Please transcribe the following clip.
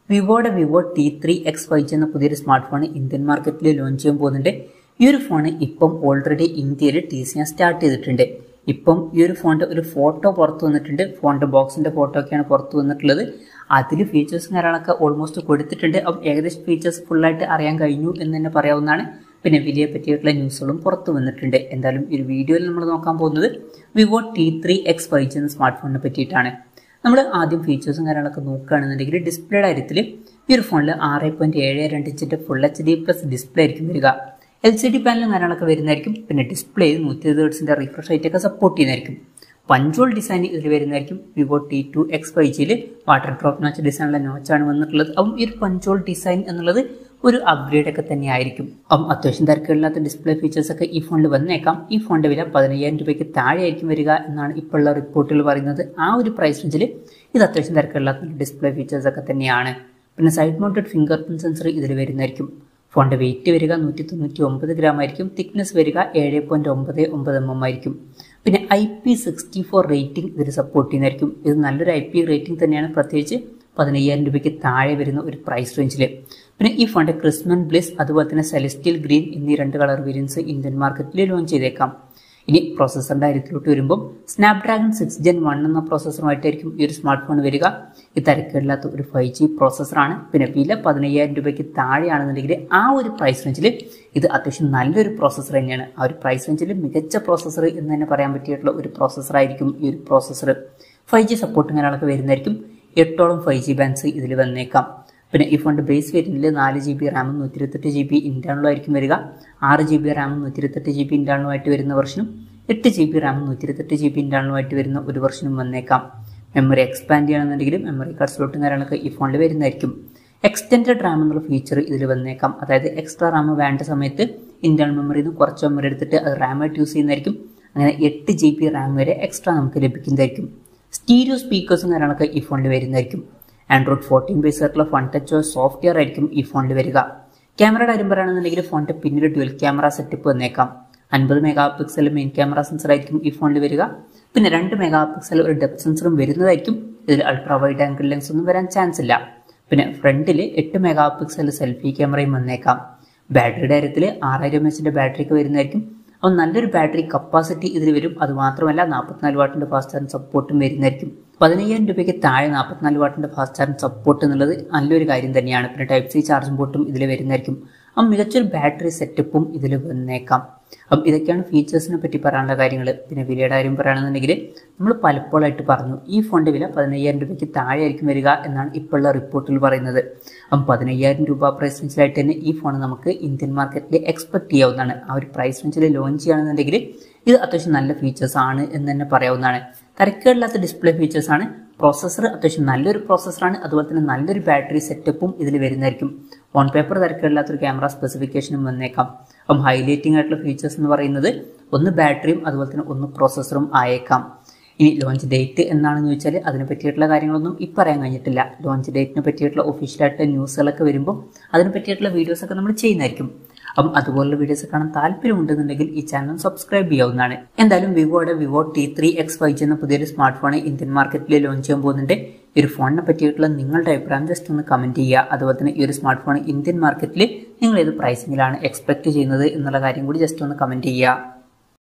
വിവോയുടെ Vivo T three X five G എന്ന പുതിയൊരു smart phone Indian മാർക്കറ്റിൽ ലോഞ്ച് ചെയ്യാൻ പോകുന്നുണ്ട് ഈ ഒരു ഫോൺ ഇപ്പം ഓൾറെഡി ഇന്ത്യയിൽ ടി സി സ്റ്റാർട്ട് ചെയ്തിട്ടുണ്ട് ഇപ്പം ഈ ഒരു ഫോണിൻ്റെ ഒരു ഫോട്ടോ പുറത്ത് വന്നിട്ടുണ്ട് ഫോണിൻ്റെ ബോക്സിൻ്റെ ഫോട്ടോ ഒക്കെയാണ് പുറത്ത് വന്നിട്ടുള്ളത് അതിൽ ഫീച്ചേഴ്സും കാര്യങ്ങളൊക്കെ ഓൾമോസ്റ്റ് കൊടുത്തിട്ടുണ്ട് അപ്പം ഏകദേശം ഫീച്ചേഴ്സ് ഫുള്ളായിട്ട് അറിയാൻ കഴിഞ്ഞു എന്ന് തന്നെ പറയാവുന്നതാണ് പിന്നെ വലിയ പറ്റിയിട്ടുള്ള ന്യൂസുകളും പുറത്ത് വന്നിട്ടുണ്ട് എന്തായാലും ഈ ഒരു വീഡിയോയിൽ നമ്മൾ നോക്കാൻ പോകുന്നത് Vivo T three X five G എന്ന സ്മാർട്ട് ഫോണിനെ പറ്റിയിട്ടാണ് നമ്മൾ ആദ്യം ഫീച്ചേഴ്സും കാര്യങ്ങളൊക്കെ നോക്കുകയാണെന്നുണ്ടെങ്കിൽ ഡിസ്പ്ലേയുടെ കാര്യത്തിൽ ഈ ഒരു ഫോണിൽ ആറ് പോയിന്റ് ഏഴ് രണ്ട് ഇഞ്ചിൻ്റെ full H D plus display ആയിരിക്കും വരിക എൽ സി ഡി പാനലും കാര്യങ്ങളൊക്കെ വരുന്നതായിരിക്കും പിന്നെ ഡിസ്പ്ലേ നൂറ്റി ഇരുപത് ഹെർട്സിൻ്റെ റിഫ്രഷ് റേറ്റ് ഒക്കെ സപ്പോർട്ട് ചെയ്യുന്നതായിരിക്കും പഞ്ചോൾ ഡിസൈൻ ഇതിൽ വരുന്നതായിരിക്കും Vivo T two X five ജിയിൽ വാട്ടർ ഡ്രോപ്പ് നോച്ച് ഡിസൈനുള്ള നോച്ചാണ് വന്നിട്ടുള്ളത് അപ്പം ഈ ഒരു പഞ്ചോൾ ഡിസൈൻ എന്നുള്ളത് ഒരു അപ്ഗ്രേഡ് ഒക്കെ തന്നെയായിരിക്കും അപ്പം അത്യാവശ്യം തിരക്കില്ലാത്ത ഡിസ്പ്ലേ ഫീച്ചേഴ്സ് ഒക്കെ ഈ ഫോണിൽ വന്നേക്കാം ഈ ഫോണിന്റെ വില പതിനയ്യായിരം രൂപയ്ക്ക് താഴെയായിരിക്കും വരിക എന്നാണ് ഇപ്പോഴുള്ള റിപ്പോർട്ടുകൾ പറയുന്നത് ആ ഒരു പ്രൈസ് റേഞ്ചിൽ ഇത് അത്യാവശ്യം തിരക്കില്ലാത്ത ഡിസ്പ്ലേ ഫീച്ചേഴ്സ് ഒക്കെ തന്നെയാണ് പിന്നെ side mounted finger print sensor ഇതിൽ വരുന്നതായിരിക്കും ഫോണിന്റെ വെയിറ്റ് വരിക നൂറ്റി തൊണ്ണൂറ്റി ഒമ്പത് ഗ്രാം ആയിരിക്കും തിക്നെസ് വരിക ഏഴ് പോയിന്റ് ഒമ്പത് ഒമ്പത് എം എം ആയിരിക്കും പിന്നെ I P sixty four rating ഇതിൽ സപ്പോർട്ട് ചെയ്യുന്നതായിരിക്കും ഇത് നല്ലൊരു ഐ പി റേറ്റിംഗ് തന്നെയാണ് പ്രത്യേകിച്ച് പതിനയ്യായിരം രൂപയ്ക്ക് താഴെ വരുന്ന ഒരു പ്രൈസ് റേഞ്ചിൽ പിന്നെ ഈ ഫോണിന്റെ ക്രിസ്മൻ ബ്ലിസ് അതുപോലെ തന്നെ സെലസ്റ്റിയൽ ഗ്രീൻ എന്നീ രണ്ട് കളർ വേരിയൻസ് ഇന്ത്യൻ മാർക്കറ്റിൽ ലോഞ്ച് ചെയ്തേക്കാം ഇനി പ്രോസസ്സറിന്റെ കാര്യത്തിലോട്ട് വരുമ്പോൾ സ്നാപ്ഡ്രാഗൺ സിക്സ് ജെൻ വൺ എന്ന പ്രോസസ്സറുമായിട്ടായിരിക്കും ഈ ഒരു സ്മാർട്ട് ഫോൺ വരിക ഇത് തിരക്കേടില്ലാത്ത ഒരു ഫൈവ് ജി പ്രോസസ്സറാണ് പിന്നെ വില പതിനയ്യായിരം രൂപയ്ക്ക് താഴെയാണെന്നുണ്ടെങ്കിൽ ആ ഒരു പ്രൈസ് റേഞ്ചിൽ ഇത് അത്യാവശ്യം നല്ലൊരു പ്രോസസ്സർ തന്നെയാണ് ആ ഒരു പ്രൈസ് റേഞ്ചിൽ മികച്ച പ്രോസസ്സർ എന്ന് തന്നെ പറയാൻ പറ്റിയിട്ടുള്ള ഒരു പ്രോസസ്സറായിരിക്കും ഈ ഒരു പ്രോസസ്സർ ഫൈവ് ജി സപ്പോർട്ടും കാര്യങ്ങളൊക്കെ വരുന്നതായിരിക്കും എട്ടോളം ഫൈവ് ജി ബാൻഡ്സ് ഇതിൽ വന്നേക്കാം പിന്നെ ഈ ഫോണിൻ്റെ ബേസ് വേരിയൻറ്റിൽ നാല് ജി ബി റാമും നൂറ്റി ഇരുപത്തെട്ട് ജി ബി ഇൻറ്റേണലും ആയിരിക്കും വരിക ആറ് ജി ബി റാമും നൂറ്റി ഇരുപത്തെട്ട് ജി ബി ഇൻറ്റേണലുമായിട്ട് വരുന്ന വെർഷനും എട്ട് ജി ബി റാമും നൂറ്റി ഇരുപത്തെട്ട് ജി ബി ഇൻറ്റേണലുമായിട്ട് വരുന്ന ഒരു വെർഷനും വന്നേക്കാം മെമ്മറി എക്സ്പാൻഡ് ചെയ്യണമെന്നുണ്ടെങ്കിൽ മെമ്മറി കാർഡ് സ്ലോട്ടും കാര്യങ്ങളൊക്കെ ഈ ഫോണിൽ വരുന്നതായിരിക്കും എക്സ്റ്റെൻഡഡ് റാം എന്നുള്ള ഫീച്ചർ ഇതിൽ വന്നേക്കാം അതായത് എക്സ്ട്രാ റാം വേണ്ട സമയത്ത് ഇൻറ്റേണൽ മെമ്മറിയിൽ നിന്ന് കുറച്ച് മെമ്മറി എടുത്തിട്ട് അത് റാമായിട്ട് യൂസ് ചെയ്യുന്നതായിരിക്കും അങ്ങനെ എട്ട് ജി ബി റാം വരെ എക്സ്ട്രാ നമുക്ക് ലഭിക്കുന്നതായിരിക്കും സ്റ്റീരിയോ സ്പീക്കേഴ്സും കാര്യങ്ങളൊക്കെ ഈ ഫോണിൽ വരുന്നതായിരിക്കും ആൻഡ്രോയിഡ് ഫോർട്ടീൻ ബേസ് ആയിട്ടുള്ള ഫൺ ടച്ച് സോഫ്റ്റ്വെയർ ആയിരിക്കും ഈ ഫോണിൽ വരിക ക്യാമറയുടെ കാര്യം പറയുകയാണെന്നുണ്ടെങ്കിൽ ഫോണിന്റെ പിന്നിൽ ഡ്യുവൽ ക്യാമറ സെറ്റപ്പ് വന്നേക്കാം അൻപത് mega pixel main camera sensor ആയിരിക്കും ഈ ഫോണിൽ വരിക പിന്നെ രണ്ട് മെഗാ പിക്സൽ ഒരു ഡെപ്ത് സെൻസറും വരുന്നതായിരിക്കും ഇതിൽ അൾട്രാ വൈഡ് ആംഗിൾ ലെൻസ് ഒന്നും വരാൻ ചാൻസ് ഇല്ല പിന്നെ ഫ്രണ്ടിൽ എട്ട് മെഗാ പിക്സൽ സെൽഫി ക്യാമറയും വന്നേക്കാം ബാറ്ററിയുടെ കാര്യത്തിൽ ആറായിരം എച്ചിന്റെ ബാറ്ററി ഒക്കെ വരുന്നതായിരിക്കും അപ്പോൾ നല്ലൊരു ബാറ്ററി കപ്പാസിറ്റി ഇതിൽ വരും അത് മാത്രമല്ല നാൽപ്പത്തിനാല് വാട്ടിന്റെ ഫാസ്റ്റ് ചാർജ് സപ്പോർട്ടും വരുന്നതായിരിക്കും പതിനയ്യായിരം രൂപയ്ക്ക് താഴെ നാൽപ്പത്തിനാല് വാട്ടിന്റെ ഫാസ്റ്റ് ചാർജ് സപ്പോർട്ട് എന്നുള്ളത് നല്ലൊരു കാര്യം തന്നെയാണ് പിന്നെ ടൈപ്പ് സി ചാർജിംഗ് പോർട്ടും ഇതിൽ വരുന്നതായിരിക്കും അപ്പം മികച്ചൊരു ബാറ്ററി സെറ്റപ്പും ഇതിൽ വന്നേക്കാം അപ്പം ഇതൊക്കെയാണ് ഫീച്ചേഴ്സിനെ പറ്റി പറയാനുള്ള കാര്യങ്ങൾ പിന്നെ വിലയുടെ കാര്യം പറയുകയാണെന്നുണ്ടെങ്കിൽ നമ്മൾ പലപ്പോഴായിട്ട് പറഞ്ഞു ഈ ഫോണിൻ്റെ വില പതിനയ്യായിരം രൂപയ്ക്ക് താഴെ ആയിരിക്കും വരിക എന്നാണ് ഇപ്പോഴുള്ള റിപ്പോർട്ടിൽ പറയുന്നത് അപ്പം പതിനയ്യായിരം രൂപ പ്രൈസ് റേഞ്ചിലായിട്ട് തന്നെ ഈ ഫോൺ നമുക്ക് ഇന്ത്യൻ മാർക്കറ്റിൽ എക്സ്പെക്ട് ചെയ്യാവുന്നതാണ് ആ ഒരു പ്രൈസ് റേഞ്ചിൽ ലോഞ്ച് ചെയ്യുകയാണെന്നുണ്ടെങ്കിൽ ഇത് അത്യാവശ്യം നല്ല ഫീച്ചേഴ്സ് ആണ് എന്ന് തന്നെ പറയാവുന്നതാണ് തിരക്കേടില്ലാത്ത ഡിസ്പ്ലേ ഫീച്ചേഴ്സ് ആണ് പ്രോസസ്സർ അത്യാവശ്യം നല്ലൊരു പ്രോസസ്സറാണ് അതുപോലെ തന്നെ നല്ലൊരു ബാറ്ററി സെറ്റപ്പും ഇതിൽ വരുന്നതായിരിക്കും ഓൺ പേപ്പർ തിരക്കേടില്ലാത്തൊരു ക്യാമറ സ്പെസിഫിക്കേഷനും വന്നേക്കാം അപ്പം ഹൈലൈറ്റിംഗ് ആയിട്ടുള്ള ഫീച്ചേഴ്സ് എന്ന് പറയുന്നത് ഒന്ന് ബാറ്ററിയും അതുപോലെ തന്നെ ഒന്ന് പ്രോസസ്സറും ആയേക്കാം ഇനി ലോഞ്ച് ഡേറ്റ് എന്നാണെന്ന് ചോദിച്ചാൽ അതിനെ പറ്റിയിട്ടുള്ള കാര്യങ്ങളൊന്നും ഇപ്പം പറയാൻ കഴിഞ്ഞിട്ടില്ല ലോഞ്ച് ഡേറ്റിനെ പറ്റിയിട്ടുള്ള ഒഫീഷ്യലായിട്ടുള്ള ന്യൂസുകളൊക്കെ വരുമ്പോൾ അതിനെ പറ്റിയിട്ടുള്ള വീഡിയോസൊക്കെ നമ്മൾ ചെയ്യുന്നതായിരിക്കും അപ്പം അതുപോലുള്ള വീഡിയോസ് കാണാൻ താല്പര്യമുണ്ടെന്നുണ്ടെങ്കിൽ ഈ ചാനൽ സബ്സ്ക്രൈബ് ചെയ്യാവുന്നതാണ് എന്തായാലും വിവോയുടെ Vivo T three X five G എന്ന പുതിയൊരു സ്മാർട്ട് ഫോൺ ഇന്ത്യൻ മാർക്കറ്റിൽ ലോഞ്ച് ചെയ്യാൻ പോകുന്നുണ്ട് ഈ ഒരു ഫോണിനെ പറ്റിയിട്ടുള്ള നിങ്ങളുടെ അഭിപ്രായം ജസ്റ്റ് ഒന്ന് കമൻറ്റ് ചെയ്യുക അതുപോലെ തന്നെ ഈ ഒരു സ്മാർട്ട് ഫോൺ ഇന്ത്യൻ മാർക്കറ്റിൽ നിങ്ങൾ ഏത് പ്രൈസിങ്ങിലാണ് എക്സ്പെക്ട് ചെയ്യുന്നത് എന്നുള്ള കാര്യം കൂടി ജസ്റ്റ് ഒന്ന് കമൻറ്റ് ചെയ്യുക